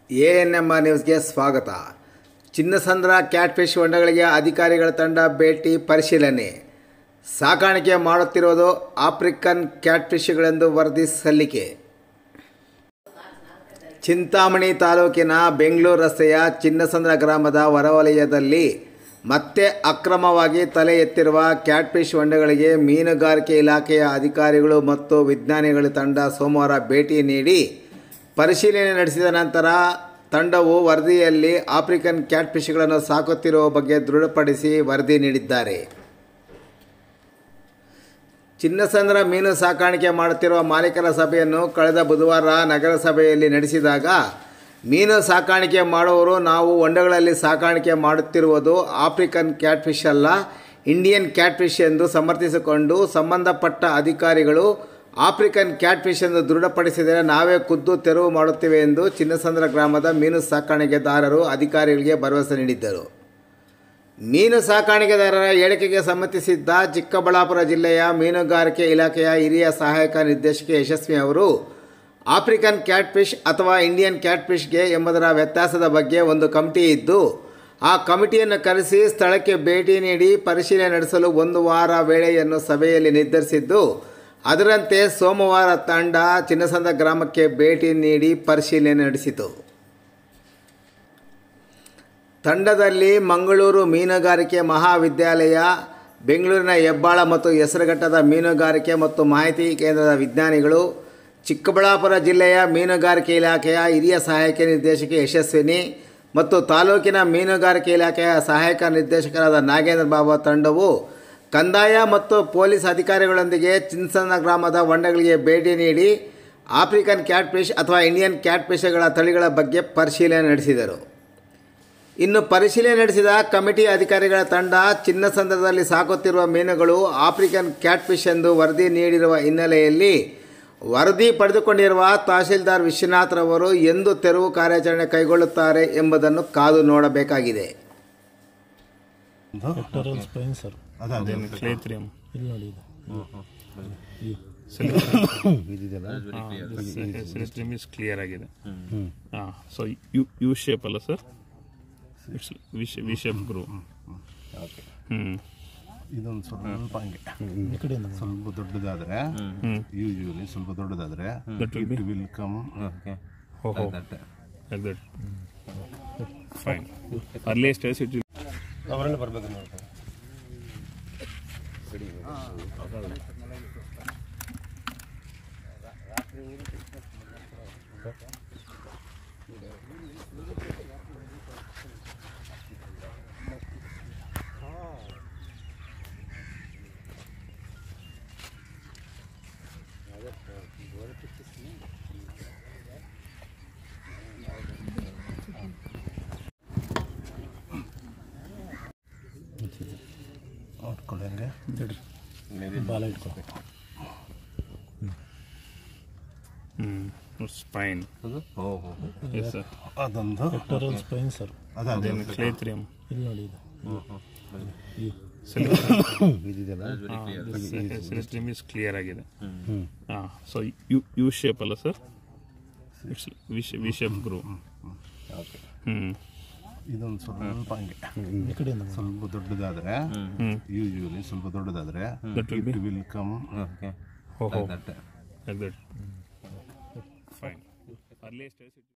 A N M R ನ್ಯೂಸ್ಗೆ ಸ್ವಾಗತ ಚಿನ್ನಸಂದ್ರ catfish ಹೊಂಡಗಳಿಗೆ ಅಧಿಕಾರಿಗಳ ತಂಡ ಭೇಟಿ ಪರಿಶೀಲನೆ ಸಾಕಾಣಿಕೆ ಮಾಡುತ್ತಿರುವುದು ಆಫ್ರಿಕನ್ ಕ್ಯಾಟ್ಫಿಶ್ಗಳೆಂದು ವರದಿ ಸಲ್ಲಿಕೆ ಚಿಂತಾಮಣಿ ತಾಲೂಕಿನ ಬೆಂಗಳೂರು ರಸ್ತೆಯ ಚಿನ್ನಸಂದ್ರ ಗ್ರಾಮದ ಹೊರವಲಯದಲ್ಲಿ ಮತ್ತೆ ಅಕ್ರಮವಾಗಿ ತಲೆ ಎತ್ತಿರುವ ಕ್ಯಾಟ್ಫಿಶ್ ಹೊಂಡಗಳಿಗೆ ಮೀನುಗಾರಿಕೆ ಇಲಾಖೆಯ ಅಧಿಕಾರಿಗಳು ಮತ್ತು ವಿಜ್ಞಾನಿಗಳ ತಂಡ ಸೋಮವಾರ ಭೇಟಿ ನೀಡಿ ಪರಿಶೀಲನೆ ನಡೆಸಿದ ನಂತರ ತಂಡವು ವರದಿಯಲ್ಲಿ ಆಫ್ರಿಕನ್ ಕ್ಯಾಟ್ಫಿಶ್ಗಳನ್ನು ಸಾಕುತ್ತಿರುವ ಬಗ್ಗೆ ದೃಢಪಡಿಸಿ ವರದಿ ನೀಡಿದ್ದಾರೆ ಚಿನ್ನಸಂದ್ರ ಮೀನು ಸಾಕಾಣಿಕೆ ಮಾಡುತ್ತಿರುವ ಮಾಲೀಕರ ಸಭೆಯನ್ನು ಕಳೆದ ಬುಧವಾರ ನಗರಸಭೆಯಲ್ಲಿ ನಡೆಸಿದಾಗ ಮೀನು ಸಾಕಾಣಿಕೆ ಮಾಡುವವರು ನಾವು ಹೊಂಡಗಳಲ್ಲಿ ಸಾಕಾಣಿಕೆ ಮಾಡುತ್ತಿರುವುದು ಆಫ್ರಿಕನ್ ಕ್ಯಾಟ್ಫಿಶ್ ಅಲ್ಲ ಇಂಡಿಯನ್ ಕ್ಯಾಟ್ಫಿಶ್ ಎಂದು ಸಮರ್ಥಿಸಿಕೊಂಡು ಸಂಬಂಧಪಟ್ಟ ಅಧಿಕಾರಿಗಳು ಆಫ್ರಿಕನ್ ಕ್ಯಾಟ್ಫಿಶ್ ಎಂದು ದೃಢಪಡಿಸಿದರೆ ನಾವೇ ಖುದ್ದು ತೆರವು ಮಾಡುತ್ತೇವೆ ಎಂದು ಚಿನ್ನಸಂದ್ರ ಗ್ರಾಮದ ಮೀನು ಸಾಕಾಣಿಕೆದಾರರು ಅಧಿಕಾರಿಗಳಿಗೆ ಭರವಸೆ ನೀಡಿದ್ದರು ಮೀನು ಸಾಕಾಣಿಕೆದಾರರ ಹೇಳಿಕೆಗೆ ಸಮ್ಮತಿಸಿದ್ದ ಚಿಕ್ಕಬಳ್ಳಾಪುರ ಜಿಲ್ಲೆಯ ಮೀನುಗಾರಿಕೆ ಇಲಾಖೆಯ ಹಿರಿಯ ಸಹಾಯಕ ನಿರ್ದೇಶಕಿ ಯಶಸ್ವಿ ಅವರು ಆಫ್ರಿಕನ್ ಕ್ಯಾಟ್ಫಿಶ್ ಅಥವಾ ಇಂಡಿಯನ್ ಕ್ಯಾಟ್ಫಿಶ್ಗೆ ಎಂಬುದರ ವ್ಯತ್ಯಾಸದ ಬಗ್ಗೆ ಒಂದು ಕಮಿಟಿ ಇದ್ದು ಆ ಕಮಿಟಿಯನ್ನು ಕರೆಸಿ ಸ್ಥಳಕ್ಕೆ ಭೇಟಿ ನೀಡಿ ಪರಿಶೀಲನೆ ನಡೆಸಲು ಒಂದು ವಾರ ವೇಳೆಯನ್ನು ಸಭೆಯಲ್ಲಿ ನಿರ್ಧರಿಸಿದ್ದು ಅದರಂತೆ ಸೋಮವಾರ ತಂಡ ಚಿನ್ನಸಂದ ಗ್ರಾಮಕ್ಕೆ ಭೇಟಿ ನೀಡಿ ಪರಿಶೀಲನೆ ನಡೆಸಿತು ತಂಡದಲ್ಲಿ ಮಂಗಳೂರು ಮೀನುಗಾರಿಕೆ ಮಹಾವಿದ್ಯಾಲಯ ಬೆಂಗಳೂರಿನ ಹೆಬ್ಬಾಳ ಮತ್ತು ಹೆಸರುಘಟ್ಟದ ಮೀನುಗಾರಿಕೆ ಮತ್ತು ಮಾಹಿತಿ ಕೇಂದ್ರದ ವಿಜ್ಞಾನಿಗಳು ಚಿಕ್ಕಬಳ್ಳಾಪುರ ಜಿಲ್ಲೆಯ ಮೀನುಗಾರಿಕೆ ಇಲಾಖೆಯ ಹಿರಿಯ ಸಹಾಯಕ ನಿರ್ದೇಶಕಿ ಯಶಸ್ವಿನಿ ಮತ್ತು ತಾಲೂಕಿನ ಮೀನುಗಾರಿಕೆ ಇಲಾಖೆಯ ಸಹಾಯಕ ನಿರ್ದೇಶಕರಾದ ನಾಗೇಂದ್ರ ಬಾಬು ತಂಡವು ಕಂದಾಯ ಮತ್ತು ಪೊಲೀಸ್ ಅಧಿಕಾರಿಗಳೊಂದಿಗೆ ಚಿನ್ಸನ ಗ್ರಾಮದ ಹೊಂಡಗಳಿಗೆ ಭೇಟಿ ನೀಡಿ ಆಫ್ರಿಕನ್ ಕ್ಯಾಟ್ಫಿಶ್ ಅಥವಾ ಇಂಡಿಯನ್ ಕ್ಯಾಟ್ಫಿಶ್ಗಳ ತಳಿಗಳ ಬಗ್ಗೆ ಪರಿಶೀಲನೆ ನಡೆಸಿದರು ಇನ್ನು ಪರಿಶೀಲನೆ ನಡೆಸಿದ ಕಮಿಟಿ ಅಧಿಕಾರಿಗಳ ತಂಡ ಚಿನ್ನಸಂದ್ರದಲ್ಲಿ ಸಾಕುತ್ತಿರುವ ಮೀನುಗಳು ಆಫ್ರಿಕನ್ ಕ್ಯಾಟ್ಫಿಶ್ ಎಂದು ವರದಿ ನೀಡಿರುವ ಹಿನ್ನೆಲೆಯಲ್ಲಿ ವರದಿ ಪಡೆದುಕೊಂಡಿರುವ ತಹಶೀಲ್ದಾರ್ ವಿಶ್ವನಾಥ್ರವರು ಎಂದು ತೆರವು ಕಾರ್ಯಾಚರಣೆ ಕೈಗೊಳ್ಳುತ್ತಾರೆ ಎಂಬುದನ್ನು ಕಾದು ನೋಡಬೇಕಾಗಿದೆ ಪೆಕ್ಟರಲ್ ಸ್ಪೈನ್ ಸರ್ ಕ್ಲೇತ್ರಿಯಂ ಇಲ್ಲಿ ನೋಡಿ ಇದು ಸಿಲಿಸ್ಟ್ರಿಯಂ ಇಸ್ ಕ್ಲಿಯರ್ ಆಗಿದೆ ಹಾಂ ಸೊ ಯು ಯು ಶೇಪ್ ಅಲ್ಲ ಸರ್ ಇಟ್ಸ್ ವಿ ಶೇಪ್ ಗ್ರೂ ಹ್ಞೂ ಇದೊಂದು ಸ್ವಲ್ಪ ಹಂಗೆ ಈ ಕಡೆಯಿಂದ ಸ್ವಲ್ಪ ದೊಡ್ಡದಾದ್ರೆ ಯೂಶುವಲಿ ಸ್ವಲ್ಪ ದೊಡ್ಡದಾದ್ರೆ That will be? It will come ಹೋ ಹೋ like that fine early stage it ಅವರನ್ನು ಬರ್ಬೇಕು ನೋಡ್ಕೊಂಡು ನೋಡ್ಕೊಳ್ಳಿ ಹಂಗೆ ಬಾಲ ಇಟ್ಕೋ ಹ್ಞೂ ಸ್ಪೈನ್ ಎಸ್ ಸರ್ ಅದೊಂದು ಪೆಕ್ಟರಲ್ ಸ್ಪೈನ್ ಸರ್ ಅದೇ ಕ್ಲೇತ್ರಿಯಂ ಇಲ್ಲಿ ನೋಡಿ ಇದು ಇದಿದೆಲ್ಲ ಸಿಲಿಸ್ಟ್ರಿಯಂ ಇಸ್ ಕ್ಲಿಯರ್ ಆಗಿದೆ ಹಾಂ ಸೊ ಯು ಯು ಶೇಪ್ ಅಲ್ಲ ಸರ್ ಇಟ್ಸ್ ವಿ ಶೇಪ್ ಗ್ರೂ ಹ್ಞೂ ಇದೊಂದು ಸ್ವಲ್ಪ ಹಂಗೆ ಈ ಕಡೆಯಿಂದ ಸ್ವಲ್ಪ ದೊಡ್ಡದಾದ್ರೆ ಯೂಶುವಲಿ ಸ್ವಲ್ಪ ದೊಡ್ಡದಾದ್ರೆ That will be? It will come ಹೋ ಹೋ like that fine early stage